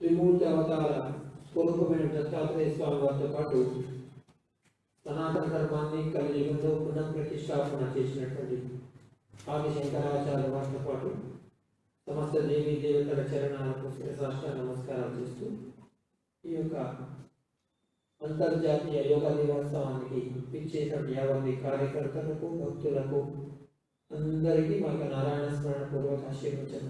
త్రిమూర్తి అవతార స్వరూపమైన దత్తాత్రేయ స్వామి వారితో పాటు సనాతన ధర్మాన్ని కలియుగంలో పునః ప్రతిష్టాపన చేసినటువంటి ఆది శంకరాచార్య వారితో పాటు సమస్త దేవీ దేవతల చరణాలకు శిరసాష్ట నమస్కారం చేస్తూ ఈ యొక్క అంతర్జాతీయ యోగా దినోత్సవానికి ఇచ్చేటువంటి యావన్ని కార్యకర్తలకు భక్తులకు అందరికీ మాకు నారాయణ స్మరణ పూర్వక ఆశీర్వచనం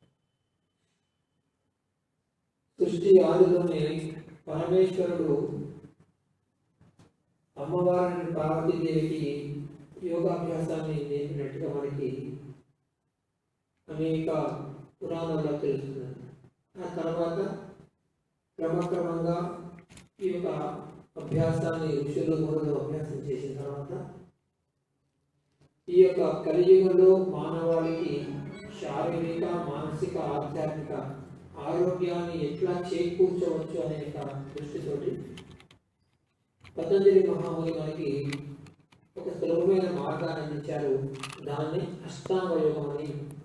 సృష్టి ఆదిలోనే పరమేశ్వరుడు అమ్మవారిని పార్వతీదేవికి యోగాభ్యాసాన్ని నేర్పినట్టుగా మనకి అనేక పురాణాల్లో తెలుస్తున్నది ఆ తర్వాత క్రమక్రమంగా ఈ యొక్క అభ్యాసాన్ని ఋషులు గురులు అభ్యాసం చేసిన తర్వాత ఈ యొక్క కలియుగంలో మానవాళికి శారీరక మానసిక ఆధ్యాత్మిక ఆరోగ్యాన్ని ఎట్లా చేకూర్చవచ్చు అనే యొక్క దృష్టితోటి పతంజలి మహాముని మనకి ఒక సులభమైన మార్గాన్ని అందించారు దాన్ని అష్టాంగ యోగం అని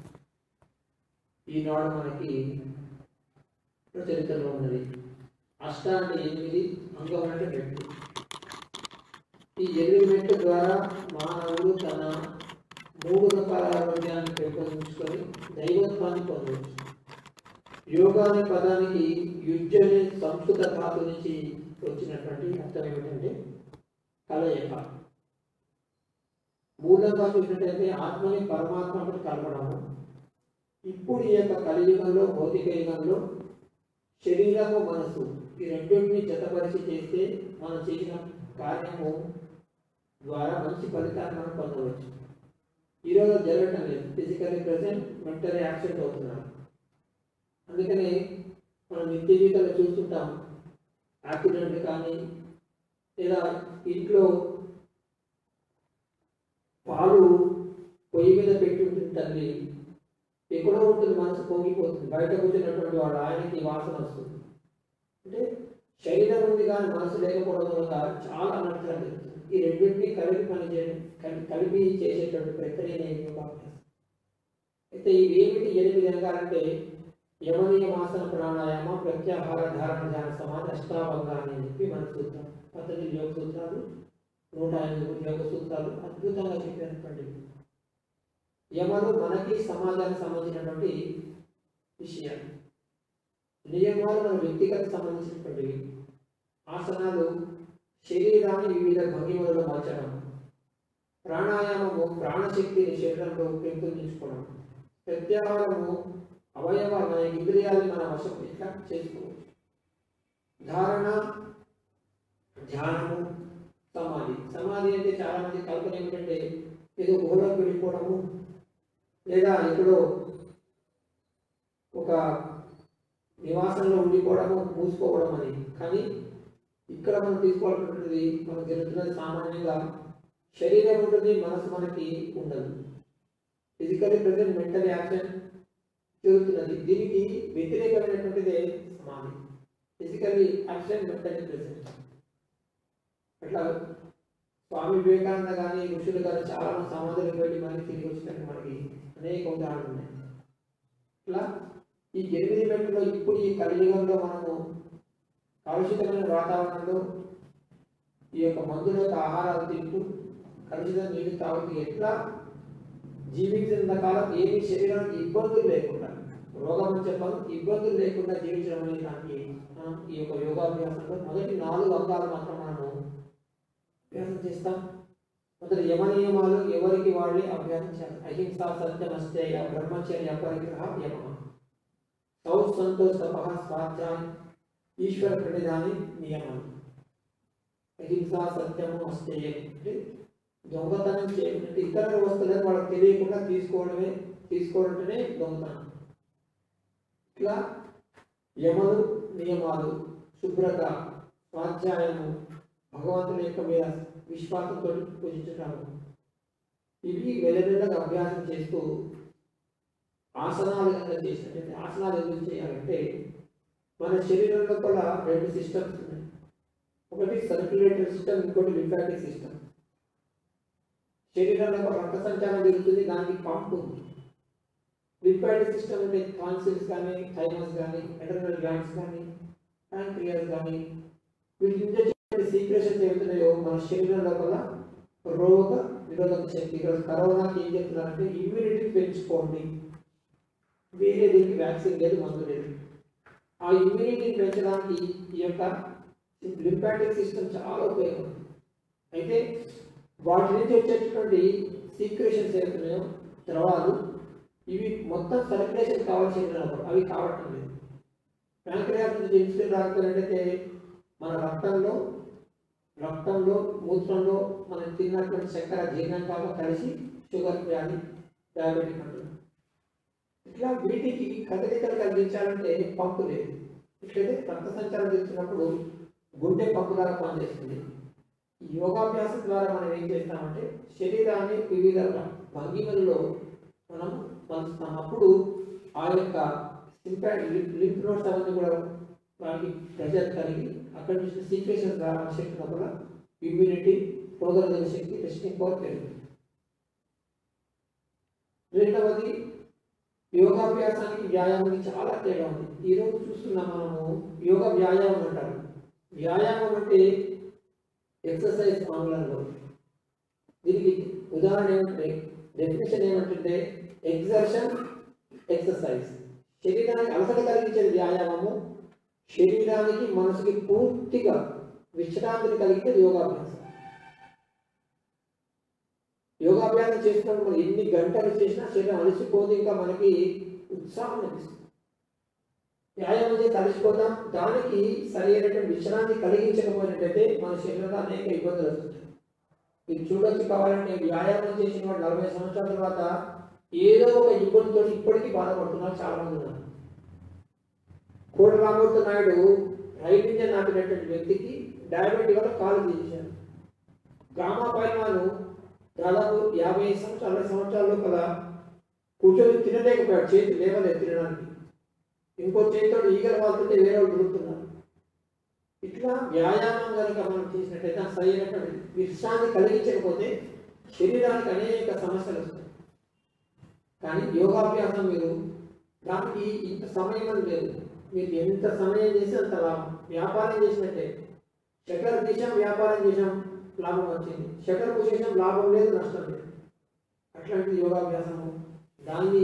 ఈనాడు మనకి ప్రచలితంలో ఉన్నది అష్ట అంటే ఎనిమిది అంగం అంటే మెట్టు ఈ ఎనిమిది మెట్టు ద్వారా మానవుడు తన మూడు రకాల ఆరోగ్యాన్ని పెంపొందించుకొని దైవత్వాన్ని పొందవచ్చు యోగా అనే పదానికి యుద్ధ అనే సంస్కృత ధాతు నుంచి వచ్చినటువంటి అర్థం ఏమిటంటే కలయిక మూలంగా చూసినట్టయితే ఆత్మని పరమాత్మతో కలపడము ఇప్పుడు ఈ యొక్క కలియుగంలో భౌతిక యుగంలో శరీరము మనసు ఈ రెండింటిని జతపరిచి చేస్తే మనం చేసిన కార్యము ద్వారా మంచి ఫలితాన్ని మనం పొందవచ్చు ఈరోజు జరగటం లేదు ఫిజికల్లీ ప్రజెంట్ మెంటలీ యాక్సిడెంట్ అవుతున్నారు అందుకని మనం నిత్య జీవితంలో చూస్తుంటాం యాక్సిడెంట్ కానీ లేదా ఇంట్లో పాలు పొయ్యి మీద పెట్టి ఉంటుంది తల్లి ఎక్కడో ఉంటుంది మనసు పొంగిపోతుంది బయట కూర్చున్నటువంటి వాడు ఆయనకి వాసన వస్తుంది అంటే శరీరం ఉంది కానీ మనసు లేకపోవడం వల్ల చాలా అనర్థాలు జరుగుతుంది ఈ రెండింటినీ కలిపి పని చేయడం కలి- కలిపి చేసేటువంటి ప్రక్రియనే యోగాభ్యాసం అయితే ఇవేమిటి ఎనిమిది అంగాలంటే యమనియమాసన ప్రాణాయామ ప్రత్యాహార ధారణ ధ్యాన సమాధి అష్టాభంగాన్ని అని చెప్పి మన సూత్రం పద్ధతి యోగ సూత్రాలు నూట ఎనిమిది యోగ సూత్రాలు అద్భుతంగా చెప్పినటువంటి యమలు మనకి సమాజానికి సంబంధించినటువంటి విషయాలు నియమాలు మన వ్యక్తిగత సంబంధించినటువంటివి ఆసనాలు శరీరాన్ని వివిధ భంగిమలలో మార్చడం ప్రాణాయామము ప్రాణశక్తిని శరీరంలో పెంపొందించుకోవడం ప్రత్యాహారము అవయవ మన ఇంద్రియాలని మన వశం ఎట్లా చేసుకోవచ్చు ధారణ ధ్యానము సమాధి సమాధి అంటే చాలా మంది కల్పన ఏమిటంటే ఏదో గుహలోకి వెళ్ళిపోవడము లేదా ఎక్కడో ఒక నివాసంలో ఉండిపోవడము మూసుకోవడం అని కానీ ఇక్కడ మనం తీసుకోవాలనుకుంటుంది మనకు జరుగుతున్నది సామాన్యంగా శరీరం ఉంటుంది మనసు మనకి ఉండదు ఫిజికలీ ప్రజెంట్ మెంటల్ యాక్షన్ జరుగుతున్నది దీనికి వ్యతిరేకమైనటువంటిదే సమాధి ఫిజికలీ యాక్షన్ మెంటలీ ప్రెసెంట్ అట్లా స్వామి వివేకానంద కానీ ఋషులు కానీ చాలా మంది సమాధులకు వెళ్ళి మళ్ళీ తిరిగి వచ్చినట్టు మనకి అనేక ఉదాహరణలు ఉన్నాయి ఇట్లా ఈ ఎనిమిది మెట్లలో ఇప్పుడు ఈ కలియుగంలో మనము కలుషితమైన వాతావరణంలో ఈ యొక్క మందుల యొక్క ఆహారాలు తింటూ కలుషిత నీళ్లు తాగుతూ ఎట్లా జీవించినంత కాలం ఏమి శరీరానికి ఇబ్బందులు లేకుండా రోగం అని చెప్పాలి ఇబ్బందులు లేకుండా జీవించడం అనే దానికి మనం ఈ యొక్క యోగాభ్యాసంలో మొదటి నాలుగు అంగాలు మాత్రం మనము అభ్యాసం చేస్తాం మొదటి యమ నియమాలు ఎవరికి వాళ్ళే అభ్యాసం చేయాలి అహింస సత్యం అస్తేయ బ్రహ్మచర్య పరిగ్రహ యమ సౌ సంతోష తపః స్వాధ్యాయం ఈశ్వర ప్రణిధాని నియమాలు అహింస సత్యము అస్తేయం అంటే దొంగతనం చేయకుంటే ఇతర వస్తువులను వాళ్ళకి తెలియకుండా తీసుకోవడమే తీసుకోవడమే దొంగతనం ఇట్లా యమలు నియమాలు శుభ్రత స్వాధ్యాయము భగవంతుని యొక్క మీద విశ్వాసంతో పూజించటము ఇవి వెలవెల్లగా అభ్యాసం చేస్తూ ఆసనాలు కనుక చేసినట్లయితే ఆసనాలు ఎందుకు చేయాలంటే మన శరీరం లోపల రెండు సిస్టమ్స్ ఉన్నాయి ఒకటి సర్క్యులేటరీ సిస్టమ్ ఇంకోటి లింఫాటిక్ సిస్టమ్ శరీరంలో రక్త సంచారం జరుగుతుంది దానికి పంప్ ఉంది లింఫాటిక్ సిస్టమ్ అంటే టాన్సిల్స్ కానీ థైమస్ కానీ ఎటర్నల్ గ్లాండ్స్ కానీ ప్యాంక్రియాస్ కానీ వీటి నుంచి వచ్చే సీక్రెషన్స్ ఏమవుతున్నాయో మన శరీరం లోపల రోగ నిరోధక శక్తి ఇక్కడ కరోనాకి ఏం చెప్తున్నారంటే ఇమ్యూనిటీ పెంచుకోండి వేరే దీనికి వ్యాక్సిన్ లేదు మందు లేదు ఆ ఇమ్యూనిటీని పెంచడానికి ఈ యొక్క లింపాటిక్ సిస్టమ్ చాలా ఉపయోగం అయితే వాటి నుంచి వచ్చేటటువంటి సీక్రెషన్స్ ఏమవుతున్నాయో ద్రవాలు ఇవి మొత్తం సర్క్యులేషన్ కావాల్సిన అవి కావటం లేదు ప్యాంక్రియాస్ నుంచి ఇన్సులిన్ రాకపోయినట్టయితే మన రక్తంలో రక్తంలో మూత్రంలో మనం తిన్నటువంటి చక్కెర జీర్ణం కాక కలిసి షుగర్ వ్యాధి డయాబెటిక్ అంటున్నాం ఇట్లా వీటికి కదలికలు కలిగించాలంటే పంపు లేదు ఇట్లయితే రక్త సంచారం చేస్తున్నప్పుడు గుండె పంపు ద్వారా పనిచేస్తుంది ఈ యోగాభ్యాసం ద్వారా మనం ఏం చేస్తామంటే శరీరాన్ని వివిధ భంగిమల్లో మనం మలుస్తాం అప్పుడు ఆ యొక్క సింపాట్ లింక్ నోట్స్ అవన్నీ కూడా వాటికి ప్రెజర్ కలిగి అక్కడి నుంచి సీక్రెషన్స్ ద్వారా శక్తి లోపల ఇమ్యూనిటీ రోగనిరోధక శక్తి టెస్టింగ్ పవర్ పెరుగుతుంది రెండవది యోగాభ్యాసానికి వ్యాయామానికి చాలా తేడా ఉంది ఈరోజు చూస్తున్నాం మనము యోగా వ్యాయామం అంటారు వ్యాయామం అంటే ఎక్సర్సైజ్ ఆంగ్లంలో దీనికి ఉదాహరణ ఏమంటే డెఫినేషన్ ఏమంటే ఎగ్జర్షన్ ఎక్సర్సైజ్ శరీరానికి అలసట కలిగించేది వ్యాయామము శరీరానికి మనసుకి పూర్తిగా విశ్రాంతిని కలిగించేది యోగాభ్యాసం యోగాభ్యాసం చేసినప్పుడు మనం ఎన్ని గంటలు చేసినా శరీరం అలసిపోదు ఇంకా మనకి ఉత్సాహం అనిపిస్తుంది వ్యాయామం చేసి అలసిపోతాం దానికి సరైనటువంటి విశ్రాంతి కలిగించకపోయినట్టయితే మన శరీరంలో అనేక ఇబ్బందులు వస్తుంటాయి మీరు చూడొచ్చు కావాలంటే వ్యాయామం చేసిన వాడు నలభై సంవత్సరాల తర్వాత ఏదో ఒక ఇబ్బందితో ఇప్పటికీ బాధపడుతున్నారు చాలా మంది ఉన్నారు కోడి రామూర్తి నాయుడు రైలు ఇంజన్ నాటినటువంటి వ్యక్తికి డయాబెటిక్ వల్ల కాలు తీసేశారు గామా పైమాను దాదాపు యాభై సంవత్సరాలు అరవై సంవత్సరాల లోపల కూర్చొని తినలేకపోయాడు చేతి లేవలేదు తినడానికి ఇంకో చేతితో ఈగలు వాళ్తుంటే వేరే వాళ్ళు దొరుకుతున్నారు ఇట్లా వ్యాయామం కనుక మనం చేసినట్టయితే ఆ సరైనటువంటి విశ్రాంతి కలిగించకపోతే శరీరానికి అనేక సమస్యలు వస్తాయి కానీ యోగాభ్యాసం మీరు దానికి ఇంత సమయం అని లేదు మీరు ఎంత సమయం చేసి అంత లాభం వ్యాపారం చేసినట్టే చక్కెర తీసాం వ్యాపారం చేసాం లాభం వచ్చింది చక్కెర పూసేసాం లాభం లేదు నష్టం లేదు అట్లాంటిది యోగాభ్యాసము దాన్ని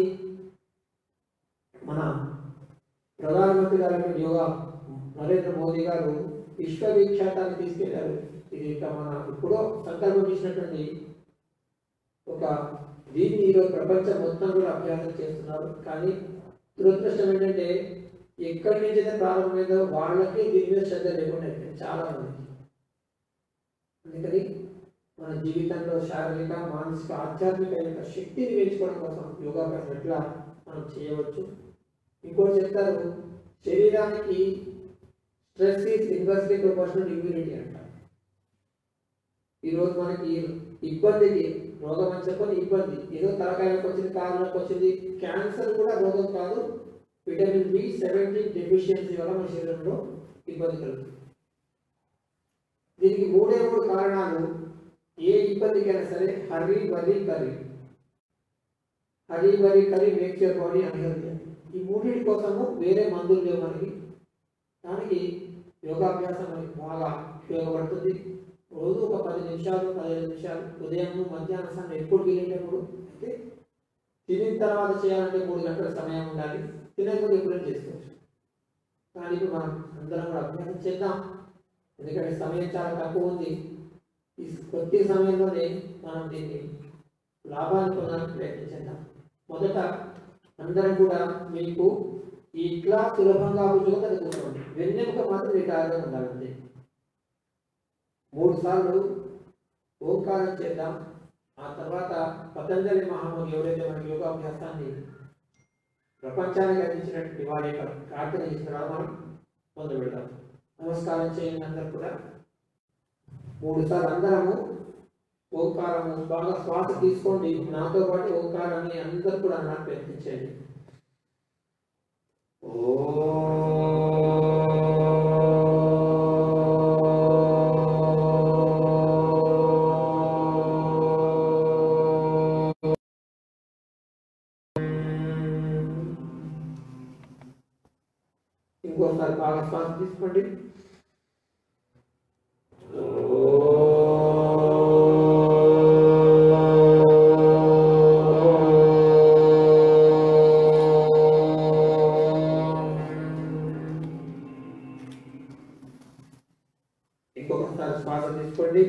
మన ప్రధానమంత్రి గారు యోగా నరేంద్ర మోదీ గారు విశ్వవిఖ్యాతాన్ని తీసుకెళ్లారు ఇది ఇక మన ఇప్పుడు సంకల్పం చేసినటువంటి ఒక దీన్ని ఈరోజు ప్రపంచం మొత్తం కూడా అభ్యాసం చేస్తున్నారు కానీ దురదృష్టం ఏంటంటే ఎక్కడి నుంచి అయితే ప్రారంభమైందో వాళ్ళకి దీని మీద శ్రద్ధ లేకుండా అయిపోయింది చాలా మందికి అందుకని మన జీవితంలో శారీరక మానసిక ఆధ్యాత్మిక యొక్క శక్తిని పెంచుకోవడం కోసం యోగాభ్యాసం ఎట్లా మనం చేయవచ్చు ఇంకోటి చెప్తారు శరీరానికి stress is inversely proportional immunity అంటారు ఈరోజు మనకి ఇబ్బందికి రోగం అని చెప్పని ఇబ్బంది ఏదో తలకాయలకు వచ్చింది కాళ్ళకు వచ్చింది క్యాన్సర్ కూడా రోగం కాదు విటమిన్ బి సెవెంటీన్ డెఫిషియన్సీ వల్ల మన శరీరంలో ఇబ్బంది కలుగుతుంది దీనికి మూడే మూడు కారణాలు ఏ ఇబ్బందికైనా సరే Hari worry curry hurry worry curry make your body unhealthy ఈ మూడింటి కోసము వేరే మందులు లేవు మనకి దానికి యోగాభ్యాసం మనకి బాగా ఉపయోగపడుతుంది రోజు ఒక పది నిమిషాలు పదిహేను నిమిషాలు ఉదయం మధ్యాహ్నం సమయం ఎప్పుడు వీలైనప్పుడు అయితే తినిన తర్వాత చేయాలంటే మూడు గంటల సమయం ఉండాలి తినకపోతే ఎప్పుడైనా చేసుకోవచ్చు కానీ ఇప్పుడు మనం అందరం కూడా అభ్యాసం చేద్దాం ఎందుకంటే సమయం చాలా తక్కువ ఉంది ఈ కొద్ది సమయంలోనే మనం దీన్ని లాభాన్ని పొందడానికి ప్రయత్నించేద్దాం మొదట అందరం కూడా మీకు ఇట్లా సులభంగా కూర్చోగా కూర్చోండి వెన్నెముక మాత్రం మీకు ఆరోగ్యం ఉండాలండి మూడు సార్లు ఓంకారం చేద్దాం ఆ తర్వాత పతంజలి మహాముని ఎవరైతే మనకి యోగాభ్యాసాన్ని ప్రపంచానికి అందించినటువంటి వారి యొక్క ప్రార్థన చేస్తున్నారో మనం మొదలు పెడదాం నమస్కారం చేయండి అందరు కూడా మూడు సార్లు అందరము ఓంకారము బాగా శ్వాస తీసుకోండి నాతో పాటు ఓంకారాన్ని అందరు కూడా నాకు ప్రయత్నించండి ఓ ఇంకోసారి బాగా శ్వాస తీసుకోండి ఇంకొకసారి శ్వాస తీసుకోండి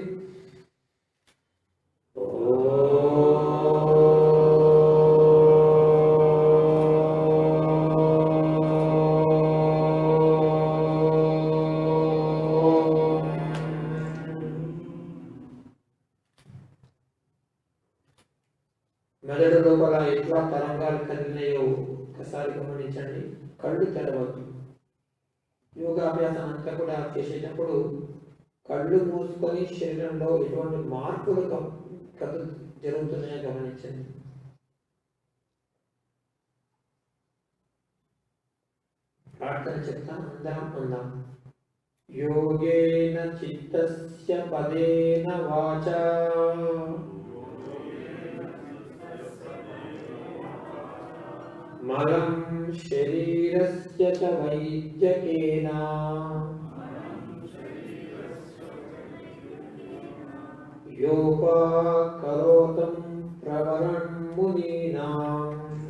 మెదడు లోపల ఎట్లా తరంగాలు కదిలినాయో ఒకసారి గమనించండి కళ్ళు తెరవద్దు యోగాభ్యాసం అంతా కూడా చేసేటప్పుడు కళ్ళు మూసుకొని శరీరంలో ఎటువంటి మార్పులు గమ- కదు జరుగుతున్నాయో గమనించండి ప్రార్థన చెప్తాం అందరం అందాం యోగేన చిత్తస్య పదేన వాచా మలం శరీరస్య చ వైద్యకేన యోపాకరోతం ప్రవరన్ మునీనాం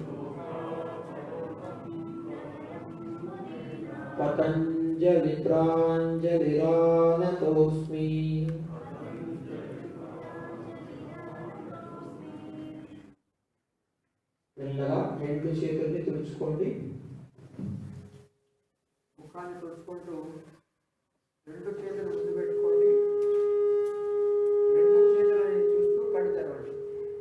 పతంజలి ప్రాంజలిరానతోస్మి మెల్లగా రెండు చేతుల్ని తుడుచుకోండి ముఖాన్ని తుడుచుకుంటూ రెండు చేతులు ముందు పెట్టుకోండి రెండు చేతులని చూస్తూ కళ్ళు తెరవండి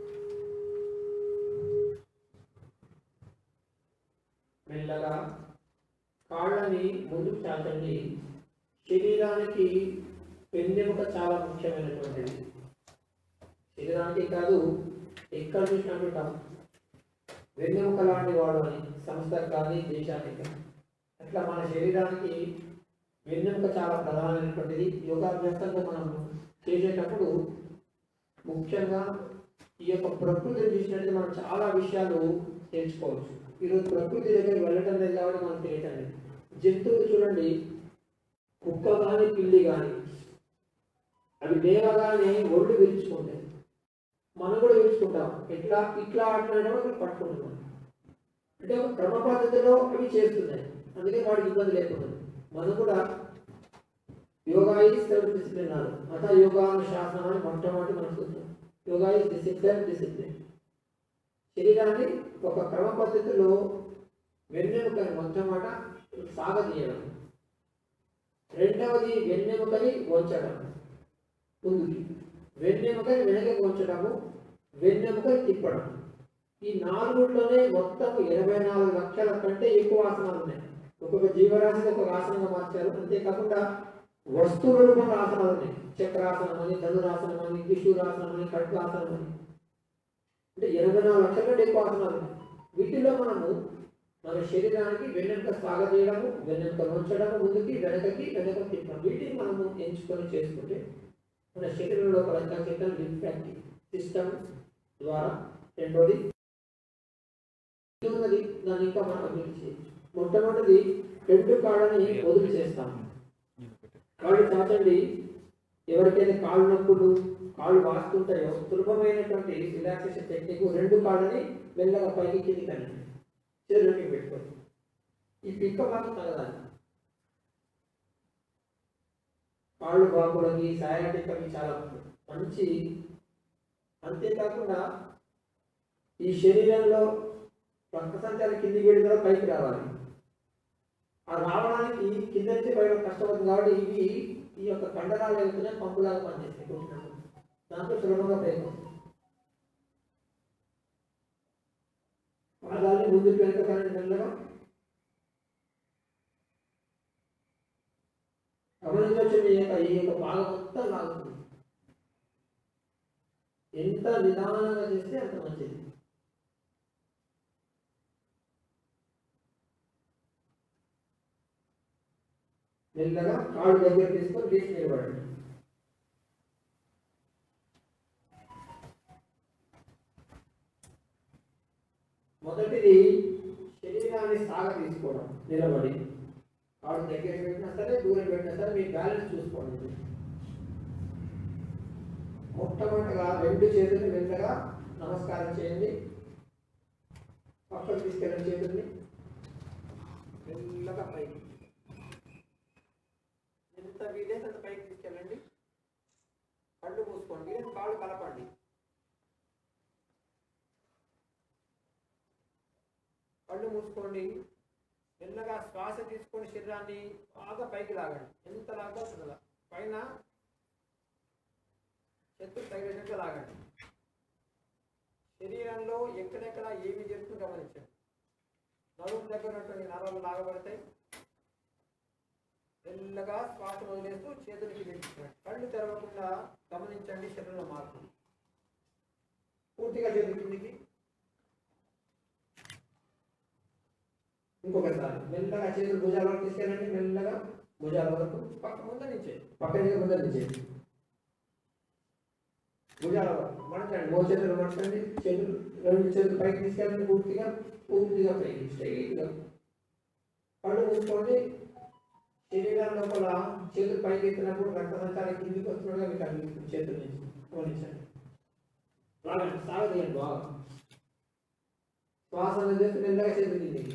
మెల్లగా కాళ్ళని ముందుకు చాచండి శరీరానికి వెన్నెముక చాలా ముఖ్యమైనటువంటిది శరీరానికి కాదు ఎక్కడ చూసినా కూడా వెన్నెముక లాంటి వాడు అని సంస్థకు కానీ దేశానికి కానీ అట్లా మన శరీరానికి వెన్నెముక చాలా ప్రధానమైనటువంటిది యోగాభ్యాసంలో మనం చేసేటప్పుడు ముఖ్యంగా ఈ యొక్క ప్రకృతిని చూసినట్టు మనం చాలా విషయాలు తెలుసుకోవచ్చు ఈరోజు ప్రకృతి దగ్గర వెళ్ళటం లేదు కాబట్టి మనం తెలియటం లేదు జంతువులు చూడండి కుక్క కానీ పిల్లి కానీ అవి లేవగానే ఒళ్ళు విరుచుకుంటాయి మనం కూడా విరుచుకుంటాం ఎట్లా ఇట్లా ఆటలాడడం అక్కడ పట్టుకుంటున్నాం అంటే ఒక క్రమ పద్ధతిలో అవి చేస్తున్నాయి అందుకే వాడికి ఇబ్బంది లేకుండా మనం కూడా యోగా ఈజ్ సెల్ఫ్ డిసిప్లిన్ అన్నారు అత యోగానుశాసనం అని మొట్టమొదటి మనం చూస్తాం యోగా ఈజ్ డిసిప్లిన్ డిసిప్లిన్ శరీరాన్ని ఒక క్రమ పద్ధతిలో వెన్నెముకని మొట్టమొదట సాగదీయడం రెండవది వెన్నెముకని వంచడం ముందుకి వెన్నెముకని వెనకకి వంచడము వెన్నెముకని తిప్పడం ఈ నాలుగులోనే మొత్తం ఇరవై నాలుగు లక్షల కంటే ఎక్కువ ఆసనాలు ఉన్నాయి ఒక్కొక్క జీవరాశిని ఒక్కొక్క ఆసనంగా మార్చారు అంతేకాకుండా వస్తువుల రూపంలో ఆసనాలు ఉన్నాయి చక్రాసనం అని ధనురాసనం అని త్రిశూరాసనం అని ఖడ్గాసనం అని అంటే ఇరవై నాలుగు లక్షల కంటే ఎక్కువ ఆసనాలు ఉన్నాయి వీటిలో మనము మన శరీరానికి వెన్నెముక సాగదీయడము వెన్నెముక ఉంచడము ముందుకి వెనకకి వెనక తిప్పడం వీటిని మనము ఎంచుకొని చేసుకుంటే మన శరీరంలో ఒక లింఫాటిక్ సిస్టమ్ ద్వారా రెండోది ఇది ఉన్నది దాన్ని ఇంకా మనం అభివృద్ధి చేయొచ్చు మొట్టమొదటిది రెండు కాళ్ళని వదిలి చేస్తాం కాళ్ళు చాచండి ఎవరికైతే కాళ్ళు నొప్పులు కాళ్ళు వాస్తుంటాయో సులభమైనటువంటి రిలాక్సేషన్ టెక్నిక్ రెండు కాళ్ళని మెల్లగా పైకి కింది కనండి చేతులకి పెట్టుకోండి ఈ పిక్క మాత్రం తగదాలి కాళ్ళు బాగులకి సయాటికకి చాలా మంచి అంతేకాకుండా ఈ శరీరంలో రక్త సంచారం కిందికి వెళ్ళి కూడా పైకి రావాలి ఆ రావడానికి కింద నుంచి పైన కష్టపడుతుంది కాబట్టి ఇవి ఈ యొక్క కండరాలు వెళ్తున్నాయి పంపులాగా పనిచేస్తాయి కూర్చున్నట్టు దాంట్లో సులభంగా పైకి వస్తుంది పాదాలని ముందుకు వెనుక కానీ మెల్లగా గమనించవచ్చు మీ యొక్క ఈ యొక్క భాగం మొత్తం లాగుతుంది ఎంత నిదానంగా చేస్తే అంత మంచిది మెల్లగా కాళ్ళు దగ్గర తీసుకొని లేచి నిలబడండి మొదటిది శరీరాన్ని సాగ తీసుకోవడం నిలబడి కాళ్ళు దగ్గర పెట్టినా సరే దూరం పెట్టినా సరే మీ బ్యాలెన్స్ చూసుకోండి మొట్టమొదటిగా రెండు చేతులు మెల్లగా నమస్కారం చేయండి పక్కకు తీసుకెళ్ళండి చేతుల్ని మెల్లగా పైకి ఎంత వీలైతే అంత పైకి తీసుకెళ్ళండి కళ్ళు మూసుకోండి వీలైతే కాళ్ళు కలపండి కళ్ళు మూసుకోండి మెల్లగా శ్వాస తీసుకొని శరీరాన్ని బాగా పైకి లాగండి ఎంత లాగో అలా పైన చెట్టు తగినట్టు లాగండి శరీరంలో ఎక్కడెక్కడ ఏమి జరుగుతుందో గమనించండి నడుము దగ్గర ఉన్నటువంటి నరాలు లాగబడతాయి మెల్లగా శ్వాస వదిలేస్తూ చేతులకి తెచ్చుకోండి కళ్ళు తెరవకుండా గమనించండి శరీరంలో మార్పు పూర్తిగా చేతులు కిందికి ఇంకొకసారి మెల్లగా చేతులు భుజాల వరకు తీసుకెళ్ళండి మెల్లగా భుజాల వరకు పక్క ముందు నుంచే పక్క నుంచి ముందు నుంచే భుజాల వరకు మడచండి మో చేతులు మడచండి చేతులు రెండు చేతులు పైకి తీసుకెళ్ళండి పూర్తిగా పూర్తిగా పైకి స్ట్రైట్గా కళ్ళు మూసుకోండి శరీరం లోపల చేతులు పైకి ఎత్తినప్పుడు రక్త సంచారం కిందికి వస్తున్నట్టుగా మీకు అనిపిస్తుంది చేతుల నుంచి గమనించండి రాగండి సాగదీయండి బాగా శ్వాస చేస్తే మెల్లగా చేతులు కిందికి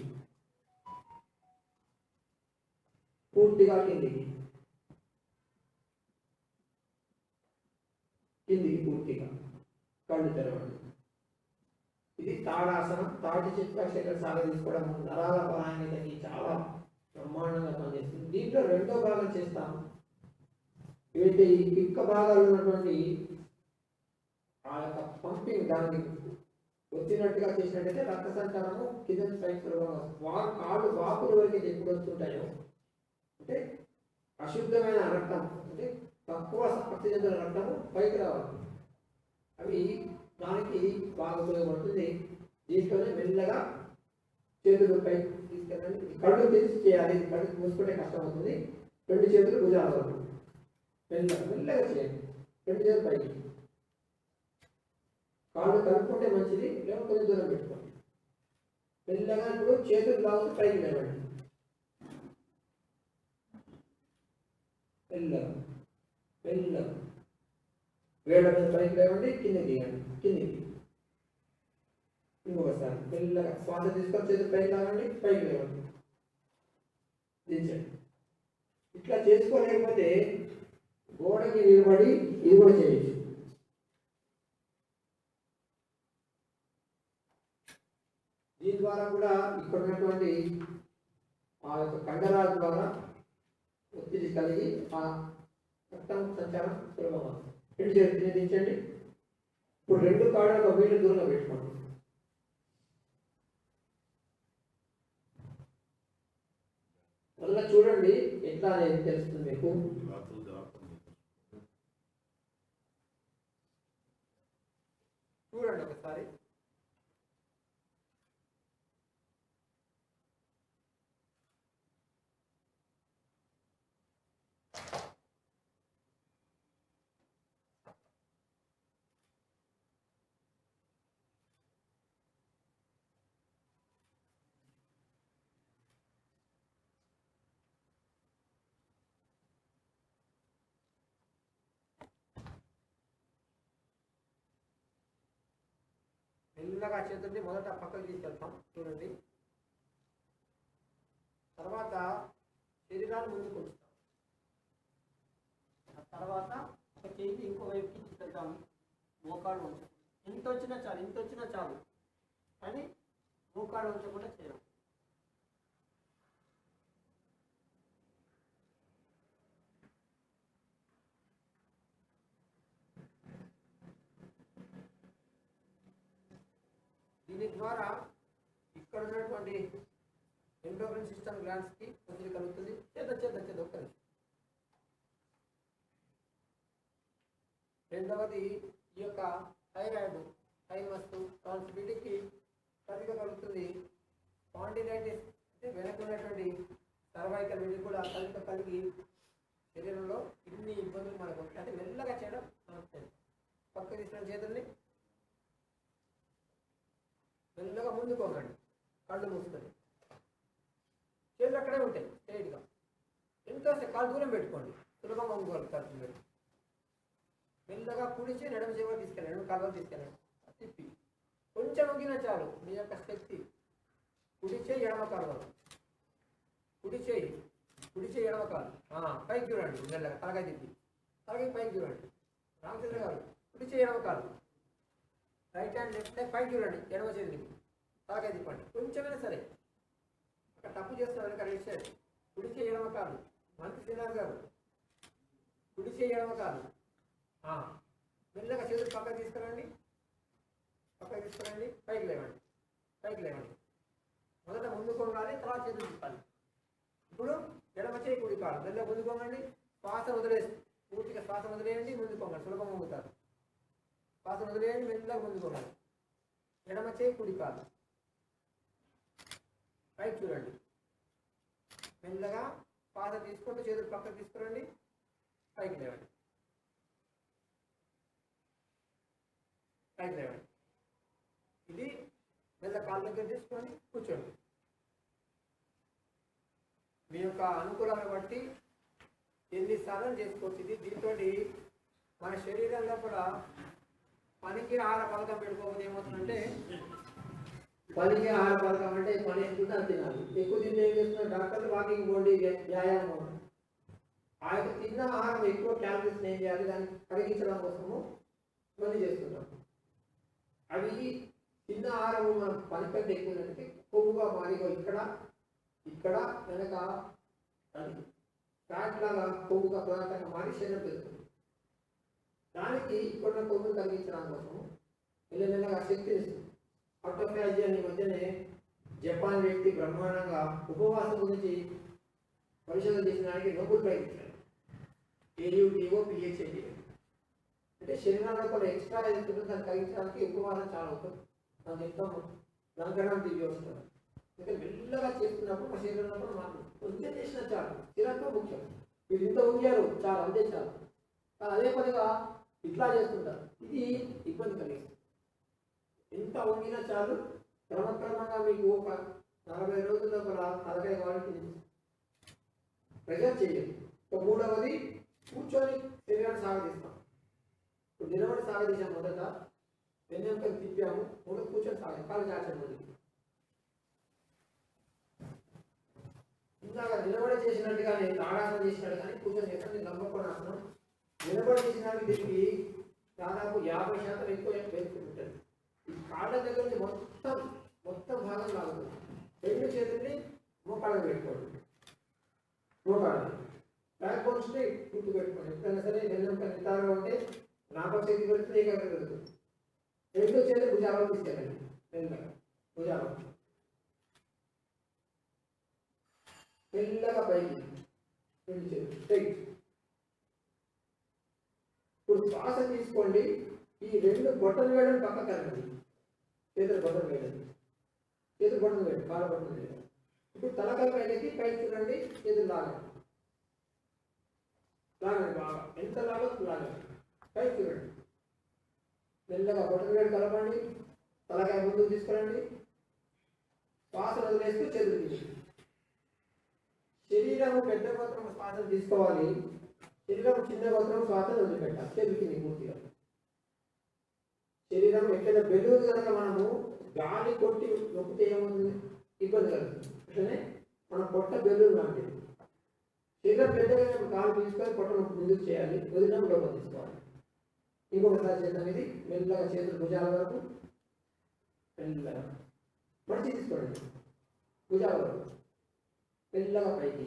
పూర్తిగా కిందికి కిందికి పూర్తిగా కళ్ళు తెరవండి ఇది తాడాసనం తాటి చిత్త శరీర సాగ తీసుకోవడం నరాల పరాయణకి చాలా బ్రహ్మాండంగా పనిచేస్తుంది దీంట్లో రెండో భాగం చేస్తాం ఏదైతే ఈ పిక్క భాగాలు ఉన్నటువంటి ఆ యొక్క పంపింగ్ దానికి వచ్చినట్టుగా చేసినట్టయితే రక్త సంచారము కింద పైకి సులభంగా వస్తుంది. వా కాళ్ళు వాపుల వరకు ఎప్పుడు వస్తుంటాయో అంటే అశుద్ధమైన రక్తం అంటే తక్కువ శక్తి చెందిన రక్తము పైకి రావాలి అవి దానికి బాగా ఉపయోగపడుతుంది దీంట్లోనే మెల్లగా చేతులు పైకి తీసుకెళ్ళండి కళ్ళు తెరిచి చేయాలి కళ్ళు మూసుకుంటే కష్టం అవుతుంది రెండు చేతులు భుజాల వరకు మెల్లగా మెల్లగా చేయండి రెండు చేతులు పైకి కాళ్ళు కలుపుకుంటే మంచిది లేదా కొంచెం దూరం పెట్టుకోండి మెల్లగా ఇప్పుడు చేతులు లాగుతూ పైకి లేవండి మెల్లగా మెల్లగా వేళ్ళ మీద పైకి లేవండి కింద దిగండి కిందికి ఇంకొకసారి మెల్లగా శ్వాస తీసుకొని చేతులు పైకి లాగండి పైకి లేవండి దించండి ఇట్లా చేసుకోలేకపోతే గోడకి నిలబడి ఇది కూడా చేయొచ్చు దీని ద్వారా కూడా ఇక్కడ ఉన్నటువంటి ఆ యొక్క కండరాల ద్వారా ఒత్తిడి కలిగి ఆ రక్తం సంచారం సులభమవుతుంది రెండు చేతులు దించండి ఇప్పుడు రెండు కాళ్ళు ఒక వీళ్ళు దూరంగా పెట్టుకోండి మళ్ళీ చూడండి ఎట్లా అనేది తెలుస్తుంది మీకు చూడండి ఒకసారి మెల్లగా చేతుల్ని మొదట పక్కకు తీసుకెళ్తాం చూడండి తర్వాత శరీరాన్ని ముందుకు ఉంచుతాం ఆ తర్వాత ఒక చేయి ఇంకో వైపుకి తీసుకెళ్తాం మోకాళ్ళు ఉంచాం ఇంత వచ్చినా చాలు ఇంత వచ్చినా చాలు కానీ మోకాళ్ళు ఉంచకుండా చేయాలి దీని ద్వారా ఇక్కడ ఉన్నటువంటి ఎండోక్రిన్ సిస్టమ్ గ్లాండ్స్ కి ఒత్తిడి కలుగుతుంది చేద్ద చేద్ద చేద్ద ఒక్క నిమిషం. రెండవది ఈ యొక్క థైరాయిడ్ థైమస్ టాన్సిబిలిటీకి ప్రతిగా కలుగుతుంది స్పాండిలైటిస్ అంటే వెనక ఉన్నటువంటి సర్వైకల్ వీటి కూడా కలిపి కలిగి శరీరంలో ఇన్ని ఇబ్బందులు మనకు ఉంటాయి అంటే మెల్లగా చేయడం మనకు తెలుసు. పక్క తీసుకున్న చేతుల్ని మెల్లగా ముందుకోకండి కళ్ళు మూసుకొని చేతులు అక్కడే ఉంటాయి స్ట్రైట్గా కాలు దూరం పెట్టుకోండి సులభంగా వంగుగలుగుతారు మీరు మెల్లగా కుడిచి నడుము చేవ తీసుకెళ్ళండి నడుము కాలువ తీసుకెళ్ళండి తిప్పి కొంచెం వంగినా చాలు మీ యొక్క శక్తి కుడి చేయి ఎడమ కాలు వరకు కుడి చేయి కుడి చేయి ఎడమ కాలు ఆ, పైకి చూడండి మెల్లగా తలకాయ తిప్పి తలకాయ పైకి చూడండి రామచంద్ర గారు కుడి చేయి ఎడమ కాలు రైట్ హ్యాండ్ లెఫ్ట్ హ్యాండ్ పైకి చూడండి ఎడమ చేతి తిప్పి తలకాయ తిప్పండి కొంచెమైనా సరే అక్కడ తప్పు చేస్తున్నారు ఇక్కడ రైట్ సైడ్ కుడి చేయి ఎడమ కాలు మంత్రి శ్రీనాథ్ గారు కుడి చేయి ఎడమ కాలు ఆ, మెల్లగా చేతులు పక్కకు తీసుకురండి పక్కకు తీసుకురండి పైకి లేవండి పైకి లేవండి మొదట ముందు కొంగాలి తర్వాత చేతులు తిప్పాలి ఇప్పుడు ఎడమ చేయి కుడి కాలు మెల్లగా ముందు కొంగండి శ్వాస వదిలేసి పూర్తిగా శ్వాస వదిలేయండి ముందు కొంగండి సులభంగా ముంగుతారు శ్వాస వదిలేయండి మెల్లగా ముందు కొంగండి ఎడమ చేయి కుడి కాలు పైకి చూడండి మెల్లగా పాత తీసుకుంటూ చేతులు పక్కకు తీసుకురండి పైకి లేవండి పైకి లేవండి ఇది మెల్ల కాళ్ళ దగ్గర తీసుకొని కూర్చోండి మీ యొక్క అనుకూలాన్ని బట్టి ఎన్ని సాధన చేసుకోవచ్చు ఇది దీంతో మన శరీరం లోపల పనికి ఆహార పథకం పెట్టుకోకపోతే ఏమవుతుందంటే పనికి ఆహార పథకం అంటే పని ఎంత అంత తినాలి ఎక్కువ తింటే ఏం చేస్తున్నారు డాక్టర్లు వాకింగ్ పోండి వ్య- వ్యాయామం ఆ యొక్క తిన్న ఆహారం ఎక్కువ క్యాలరీస్ ఏం చేయాలి దాన్ని కరిగించడం కోసము ఇవన్నీ చేస్తుంటాం అవి తిన్న ఆహారం మన పని కంటే ఎక్కువ అంటే కొవ్వుగా మారి ఇగో ఇక్కడ ఇక్కడ వెనక అది ఫ్యాట్ లాగా కొవ్వుగా పదార్థంగా మారి శరీరం పెరుగుతుంది దానికి ఇక్కడ ఉన్న కొవ్వును కలిగించడం కోసం మెల్లమెల్లగా శక్తి ఇస్తుంది ఆటోఫాజీ అని ఈ మధ్యనే జపాన్ వ్యక్తి బ్రహ్మాండంగా ఉపవాసం గురించి పరిశోధన చేసిన దానికి నోబెల్ ప్రైజ్ ఇచ్చారు ఏయుటిఓ పిహెచ్ఏడి అంటే శరీరం లోపల ఎక్స్ట్రా ఏదైతే దాన్ని కలిగించడానికి ఉపవాసం చాలా ఉంటుంది దాని ఎంతో లంకడం దిగి వస్తుంది ఇంకా మెల్లగా చేస్తున్నప్పుడు మా శరీరం లోపల మాకు కొంచెం చేసిన చాలు స్థిరత్వం ముఖ్యం మీరు ఇంత ఉంచారు చాలు అంతే చాలు కానీ అదే పనిగా ఇట్లా చేస్తుంటారు ఇది ఇబ్బంది కలిగిస్తుంది ఎంత వంగినా చాలు క్రమక్రమంగా మీకు ఒక నలభై రోజుల లోపల తలకాయ వాళ్ళకి ప్రెజర్ చేయాలి ఒక మూడవది కూర్చొని శరీరాన్ని సాగదీస్తాం ఇప్పుడు నిలబడి సాగదీసాం మొదట వెన్నెంకలు తిప్పాము మూడు కూర్చొని సాగ కాలు చాచాము ముందుకి ఇందాక నిలబడి చేసినట్టుగానే తాడాసనం చేసినట్టు కానీ కూర్చొని చేసినట్టు లంబకోణాసనం నిలబడి చేసినట్టు దీనికి దాదాపు యాభై శాతం ఎక్కువ బెనిఫిట్ ఉంటుంది ఈ కాళ్ళ దగ్గర నుంచి మొత్తం మొత్తం భాగం లాగుతుంది రెండు చేతుల్ని మోకాళ్ళకి పెట్టుకోండి మోకాళ్ళని బ్యాక్ బోన్ స్ట్రైట్ గుర్తు పెట్టుకోండి ఎప్పుడైనా సరే వెన్నెంక నిటారుగా ఉంటే నాప చేతి పెడితే ఏకాగ్రత పెరుగుతుంది రెండు చేతులు భుజాలకు తీసుకెళ్ళండి మెల్లగా భుజాలు మెల్లగా పైకి రెండు చేతులు స్ట్రైట్ ఇప్పుడు శ్వాస తీసుకోండి ఈ రెండు బొట్టలు వేయడం పక్క కరండి చేతులు బొట్టలు వేయండి చేతులు బొట్టలు వేయండి కాళ్ళ బొట్టలు వేయండి ఇప్పుడు తలకాయ పైకి పైకి చూడండి చేతులు లాగండి లాగండి బాగా ఎంత లాగొచ్చు లాగండి పైకి చూడండి మెల్లగా బొట్టలు వేడి కలపండి తలకాయ ముందుకు తీసుకురండి శ్వాస వదిలేస్తూ చేతులు తీయండి శరీరము పెద్ద గోత్రం శ్వాస తీసుకోవాలి శరీరం చిన్న గోత్రం శ్వాస వదిలిపెట్టాలి చేతులు కింద పూర్తిగా శరీరం ఎక్కడ బెలూన్ కనుక మనము గాలి కొట్టి నొక్కితే ఏమవుతుంది ఇబ్బంది కలుగుతుంది అట్లనే మన పొట్ట బెలూన్ లాంటిది శరీరం పెద్దగా అయినప్పుడు కాలు తీసుకొని పొట్ట నొప్పి ముందుకు చేయాలి వదిలినప్పుడు లోపల తీసుకోవాలి ఇంకొకసారి చేద్దాం ఇది మెల్లగా చేతులు భుజాల వరకు మెల్లగా మడిచి తీసుకోండి భుజాల వరకు మెల్లగా పైకి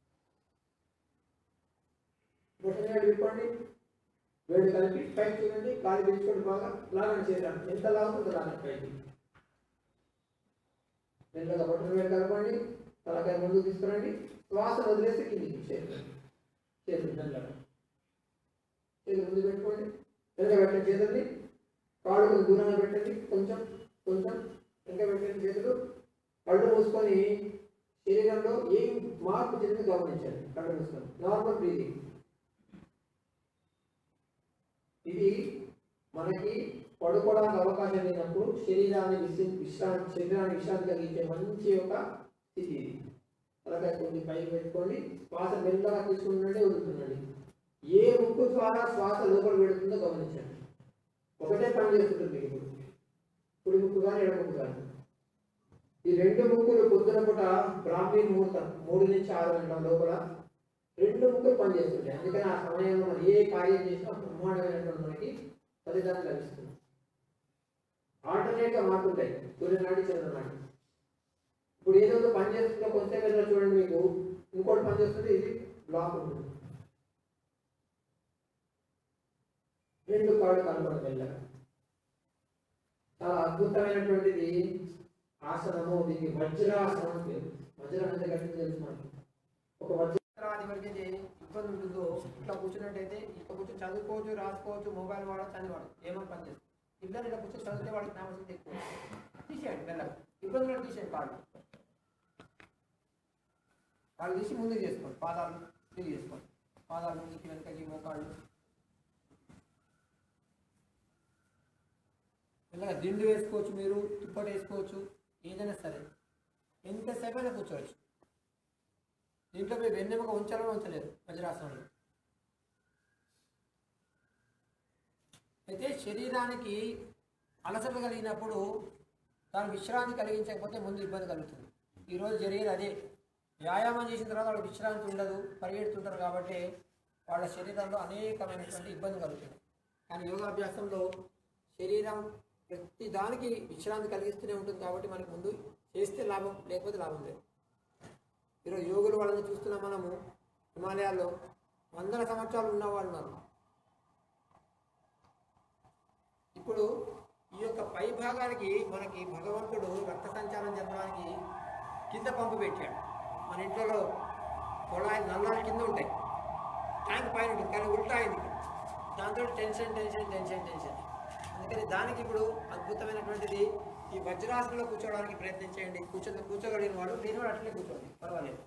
బొట్టగా విప్పండి వేడి కలిపి పైకి చూడండి కాలు పీల్చుకోండి బాగా లాగండి చేద్దాం ఎంత లాగుతుందో లాగండి పైకి మెల్లగా బొట్టలు వేడి కలపండి తలకాయ ముందుకు తీసుకురండి శ్వాస వదిలేసి కిందికి చేతులు చేతులు మెల్లగా చేతులు ముందు పెట్టుకోండి వెనక పెట్టండి చేతుల్ని కాళ్ళు కొంచెం దూరంగా పెట్టండి కొంచెం కొంచెం వెనక పెట్టండి చేతులు కళ్ళు మూసుకొని శరీరంలో ఏం మార్పు జరిగిందో గమనించండి కళ్ళు మూసుకొని నార్మల్ బ్రీదింగ్ ఇది మనకి పడుకోవడానికి అవకాశం లేనప్పుడు శరీరాన్ని విశ్ర- విశ్రాంతి శరీరాన్ని విశ్రాంతి కలిగించే మంచి ఒక స్థితి ఇది తలకాయ కొద్ది పైకి పెట్టుకోండి శ్వాస మెల్లగా తీసుకుంటుంటే వదులుతుండండి ఏ ముక్కు ద్వారా శ్వాస లోపల పెడుతుందో గమనించండి ఒకటే పని చేస్తుంటుంది మీకు ఇప్పుడు కుడి ముక్కు కానీ ఎడమ ముక్కు కానీ ఈ రెండు ముక్కులు పొద్దున పూట బ్రాహ్మీ ముహూర్తం మూడు నుంచి ఆరు గంటల లోపల రెండు ముక్కులు పనిచేస్తుంటాయి అందుకని ఆ సమయంలో మనం ఏ కార్యం చేసినా బ్రహ్మాండమైనటువంటి మనకి ఫలితాలు లభిస్తుంది ఆల్టర్నేట్గా మారుతుంటాయి సూర్యనాడి చంద్రనాడి ఇప్పుడు ఏదో పని చేస్తుందో కొంచెం వెళ్ళినా చూడండి మీకు ఇంకోటి పని చేస్తుంటే ఇది బ్లాక్ ఉంటుంది రెండు కాళ్ళు కనపడదు వెళ్ళగా చాలా అద్భుతమైనటువంటిది ఆసనము దీనికి వజ్రాసనం అని పేరు వజ్రం అంటే గట్టి తెలుసు మనకి ఒక వజ్ర తర్వాత ఎవరికైతే ఇబ్బంది ఉంటుందో ఇట్లా కూర్చున్నట్టయితే ఇట్లా కూర్చొని చదువుకోవచ్చు రాసుకోవచ్చు మొబైల్ వాడచ్చు అని వాడు ఏమని పని చేస్తుంది ఇద్దరు ఇట్లా కూర్చొని చదివితే వాడికి జ్ఞాపకం ఎక్కువ తీసేయండి మెల్లగా ఇబ్బంది కూడా తీసేయండి కాళ్ళు వాళ్ళు తీసి ముందుకు చేసుకోండి పాదాలు తిరిగి చేసుకోండి పాదాలు ముందుకి వెనకకి మోకాళ్ళు మెల్లగా దిండు వేసుకోవచ్చు మీరు తుప్పటి వేసుకోవచ్చు ఏదైనా సరే ఎంతసేపు అయినా కూర్చోవచ్చు దీంట్లో మీరు వెన్నెముక ఉంచాలని ఉంచలేదు వజ్రాసనంలో అయితే శరీరానికి అలసట కలిగినప్పుడు దాని విశ్రాంతి కలిగించకపోతే ముందు ఇబ్బంది కలుగుతుంది ఈరోజు జరిగేది అదే వ్యాయామం చేసిన తర్వాత వాళ్ళకి విశ్రాంతి ఉండదు పరిగెడుతుంటారు కాబట్టి వాళ్ళ శరీరంలో అనేకమైనటువంటి ఇబ్బంది కలుగుతుంది కానీ యోగాభ్యాసంలో శరీరం ప్రతి దానికి విశ్రాంతి కలిగిస్తూనే ఉంటుంది కాబట్టి మనకి ముందు చేస్తే లాభం లేకపోతే లాభం లేదు ఈరోజు యోగులు వాళ్ళని చూస్తున్నాం మనము హిమాలయాల్లో వందల సంవత్సరాలు ఉన్న వాళ్ళు ఉన్నారు ఇప్పుడు ఈ యొక్క పై భాగానికి మనకి భగవంతుడు రక్త సంచారం జరపడానికి కింద పంపు పెట్టాడు మన ఇంట్లో కొళాయి నల్లాలు కింద ఉంటాయి ట్యాంక్ పైన ఉంటుంది కానీ ఉల్టా అయింది దాంతో టెన్షన్ టెన్షన్ టెన్షన్ టెన్షన్ అందుకని దానికి ఇప్పుడు అద్భుతమైనటువంటిది ఈ వజ్రాసనంలో కూర్చోవడానికి ప్రయత్నం చేయండి కూర్చో కూర్చోగలిగిన వాడు నేను కూడా అట్లే కూర్చోండి పర్వాలేదు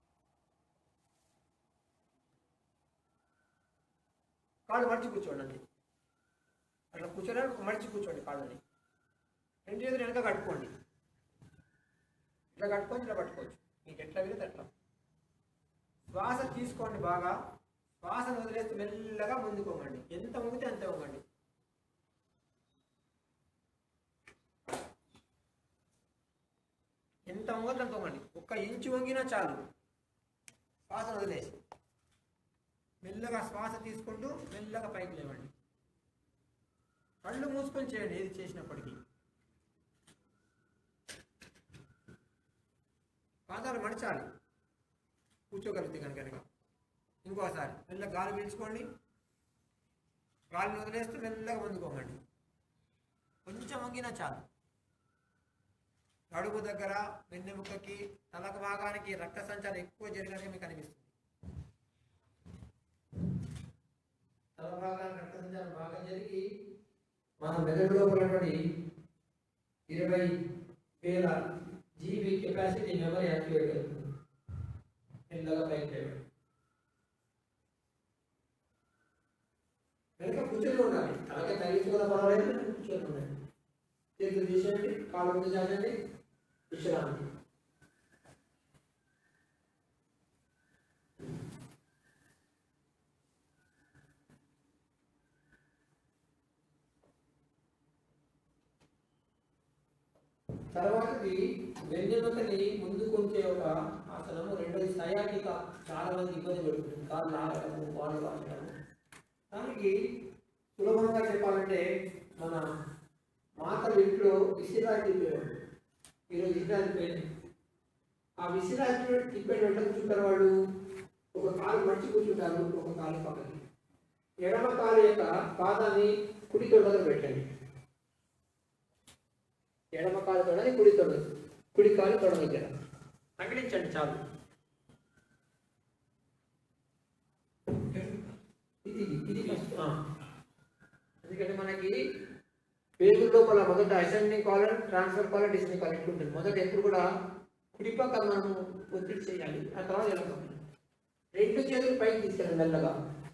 కాళ్ళు మడిచి కూర్చోండి అండి అట్లా కూర్చోని మడిచి కూర్చోండి కాళ్ళని రెండు చేతులు వెనక కట్టుకోండి ఇట్లా కట్టుకొని ఇట్లా పట్టుకోవచ్చు మీకు ఎట్లా వీలైతే అట్లా శ్వాస తీసుకోండి బాగా శ్వాసను వదిలేస్తే మెల్లగా ముందుకు వంగండి ఎంత వంగితే అంత వంగండి ఎంత వంగదు అంత వంగండి ఒక్క ఇంచు వంగినా చాలు శ్వాసను వదిలేసి మెల్లగా శ్వాస తీసుకుంటూ మెల్లగా పైకి లేవండి కళ్ళు మూసుకొని చేయండి ఏది చేసినప్పటికీ పాదాలు మడచాలి కూర్చోగలిగితే కనుక కనుక ఇంకోసారి మెల్లగా గాలి పీల్చుకోండి గాలిని వదిలేస్తూ మెల్లగా ముందుకోమండి కొంచెం వంగినా చాలు నడుము దగ్గర వెన్నెముకకి తలక భాగానికి రక్త సంచారం ఎక్కువ జరిగినట్టు మీకు అనిపిస్తుంది తల భాగానికి రక్త సంచారం బాగా జరిగి మన మెదడు లోపల ఉన్నటువంటి ఇరవై వేల జీబీ కెపాసిటీ మెమరీ యాక్టివేట్ అవుతుంది మెల్లగా పైకి లేవండి వెనక కూర్చొని ఉండాలి అలాగే తగ్గించుకున్న పర్వాలేదు కూర్చొని ఉండండి చేతులు తీసేయండి కాళ్ళు ముందు చాచండి విశ్రాంతి తర్వాతది వెన్నెముకని ముందు కొంచే ఒక ఆసనము రెండోది సయాటిక చాలా మంది ఇబ్బంది పెడుతుంది కాళ్ళు లాగడము వాళ్ళు వాడటము దానికి సులభంగా చెప్పాలంటే మన మాతలు ఇంట్లో విసిరాయి తిప్పేవాడు ఈరోజు విసిరాయి తిప్పేది ఆ విసిరాయి తిప్పేది వెంట కూర్చుంటారు వాళ్ళు ఒక కాలు మడిచి కూర్చుంటారు ఒక కాలు పక్కకి ఎడమ కాలు యొక్క పాదాన్ని కుడి తొడలో పెట్టండి ఎడమ కాలు తొడని కుడి తొడ కుడి కాలు తొడ దగ్గర తగిలించండి చాలు ఇది ఇది ఫస్ట్ ఆ. ఎందుకంటే మనకి పేరు లోపల మొదట ascending colon transverse colon descending colon ఇట్లా ఉంటుంది మొదట ఎప్పుడు కూడా కుడి పక్క మనం ఒత్తిడి చేయాలి ఆ తర్వాత ఎడమ పక్క. రెండు చేతులు పైకి తీసుకెళ్ళండి మెల్లగా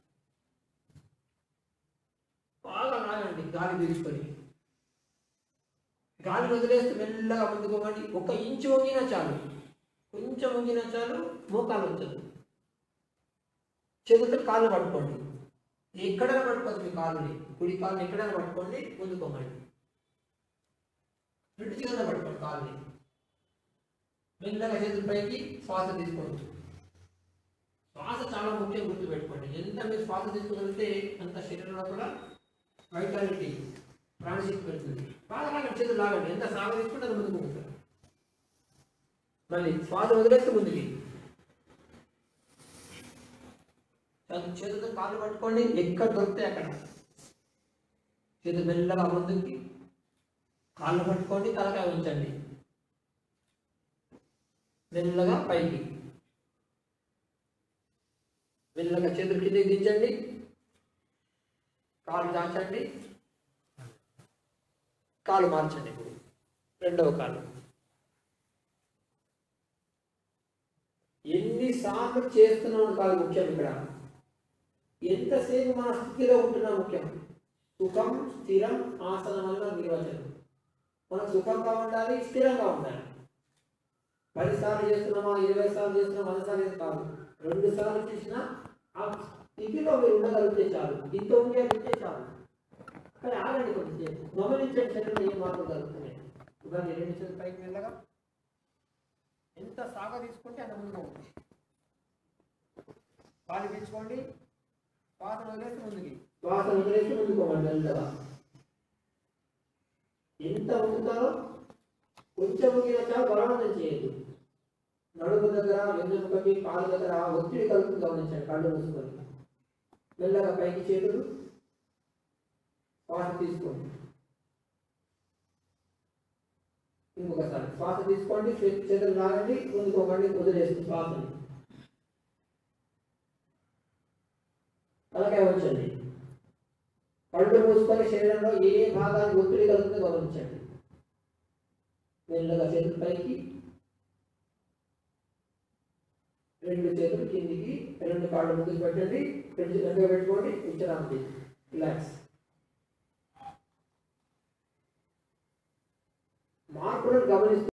బాగా లాగండి గాలి పీల్చుకొని గాలి వదిలేస్తే మెల్లగా ముందుకు పోండి ఒక ఇంచు వంగినా చాలు కొంచెం వంగిన చాలు మోకాలు ఉంచదు చేతులతో కాళ్ళు పట్టుకోండి ఎక్కడైనా పట్టుకోవచ్చు మీ కాళ్ళని కుడి కాళ్ళని ఎక్కడైనా పట్టుకోండి ముందుకోమండి రెండు చేతులు పట్టుకోండి కాళ్ళని మెల్లగా చేతుల పైకి శ్వాస తీసుకోండి శ్వాస చాలా ముఖ్యం గుర్తుపెట్టుకోండి ఎంత మీరు శ్వాస తీసుకోగలిగితే అంత శరీరంలో కూడా వైటాలిటీ ప్రాణశక్తి పెడుతుంది బాగా లాగండి చేతులు లాగండి ఎంత సాగ తీసుకుంటే అది ముందుకు ఉంటుంది మళ్ళీ శ్వాస వదిలేస్తే ముందుకి చదువు చేతులతో కాళ్ళు పట్టుకోండి ఎక్కడ దొరికితే అక్కడ చేతులు మెల్లగా ముందుకి కాళ్ళు పట్టుకోండి తలకాయ ఉంచండి మెల్లగా పైకి మెల్లగా చేతులు కిందకి దించండి కాలు దాచండి కాలు మార్చండి ఇప్పుడు రెండవ కాలు ఎన్నిసార్లు చేస్తున్నాం కాదు ముఖ్యం ఇక్కడ ఎంతసేపు మన స్థితిలో ఉంటున్నా ముఖ్యం సుఖం స్థిరం ఆసనం వల్ల నిర్వచనం మనం సుఖంగా ఉండాలి స్థిరంగా ఉండాలి పది సార్లు చేస్తున్నామా ఇరవై సార్లు చేస్తున్నామా వంద సార్లు చేస్తున్నాం కాదు రెండు సార్లు చేసినా ఆ స్థితిలో మీరు ఉండగలిగితే చాలు ఇంత ఉండగలిగితే చాలు కానీ ఆగండి కొద్దిసేపు గమనించండి శరీరంలో ఏం మార్పులు జరుగుతున్నాయి ఇవన్నీ రెండు చేతులు పైకి వెళ్ళగా ఎంత సాగ తీసుకుంటే అంత ముందుగా ఉంటుంది కాలు పీల్చుకోండి శ్వాస వదిలేసి ముందుకి శ్వాస వదిలేసి ముందుకోమండి మెల్లగా ఎంత ఉంచుతారో కొంచెం ఉంగిన చాలా బలవంతం చేయదు నడుము దగ్గర వెన్నుముకకి కాలు దగ్గర ఒత్తిడి కలుగుతుంది గమనించండి కళ్ళు మూసుకొని మెల్లగా పైకి చేతులు శ్వాస తీసుకోండి ఇంకొకసారి శ్వాస తీసుకోండి చే- చేతులు లాగండి ముందుకోకండి వదిలేస్తుంది శ్వాసని అలాగే ఉంచండి కళ్ళు మూసుకొని శరీరంలో ఏ ఏ భాగానికి ఒత్తిడి కలుగుతుందో గమనించండి మెల్లగా చేతులు పైకి రెండు చేతులు కిందికి రెండు కాళ్ళు ముందుకు పెట్టండి రెండు వెనుక పెట్టుకోండి విశ్రాంతి రిలాక్స్ మార్పులను గమనిస్తూ